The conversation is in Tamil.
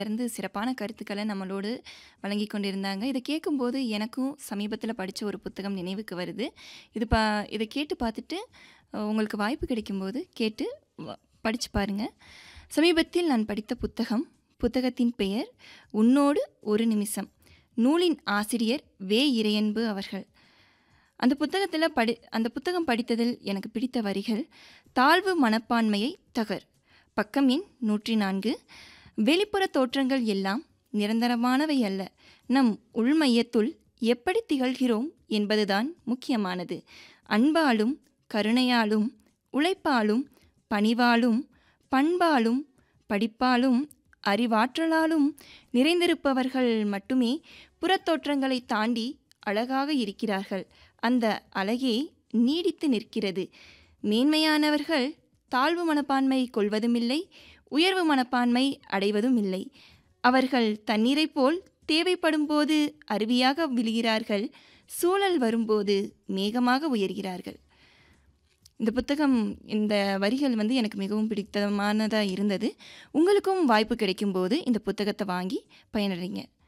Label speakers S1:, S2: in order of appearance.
S1: இருந்து சிறப்பான கருத்துக்கள நம்மளோடு வழங்கிக் கொண்டிருந்தாங்க. இத கேட்கும்போது எனக்கும் சமீபத்தில படிச்ச ஒரு புத்தகம் நினைவுக்கு வருது. இது ப இத கேட்டு பார்த்துட்டு, அ உங்களுக்கு வாய்ப்பு கிடைக்கும்போது கேட்டு வ படிச்சு பாருங்க. சமீபத்தில் நான் படித்த புத்தகம், புத்தகத்தின் பெயர் "உன்னோடு ஒரு நிமிஷம்". நூலின் ஆசிரியர் வே. இறையன்பு அவர்கள். அந்த புத்தகத்தில படி அந்த புத்தகம் படித்ததில் எனக்கு பிடித்த வரிகள், "தாழ்வு மனப்பான்மையை தகர்". பக்கம் எண் 104. "வெளிப்புற தோற்றங்கள் எல்லாம் நிரந்தரமானவை அல்ல. நம் உள்மையத்துள் எப்படி திகழ்கிறோம் என்பதுதான் முக்கியமானது. அன்பாலும், கருணையாலும், உழைப்பாலும், பணிவாலும், பண்பாலும், படிப்பாலும், அறிவாற்றலாலும் நிறைந்திருப்பவர்கள் மட்டுமே புறத்தோற்றங்களைத் தாண்டி அழகாக இருக்கிறார்கள். அந்த அழகே நீடித்து நிற்கிறது. மேன்மையானவர்கள் தாழ்வு மனப்பான்மை கொள்வதுமில்லை, உயர்வு மனப்பான்மை அடைவதுமில்லை. அவர்கள் தண்ணீரைப் போல் தேவைப்படும்போது அருவியாக விழுகிறார்கள். சூழல் வரும்போது மேகமாக உயர்கிறார்கள். இந்த புத்தகம் இந்த வரிகள் வந்து எனக்கு மிகவும் பிடித்தமானதா இருந்தது. உங்களுக்கும் வாய்ப்பு கிடைக்கும்போது இந்த புத்தகத்த வாங்கி பயனடைங்க.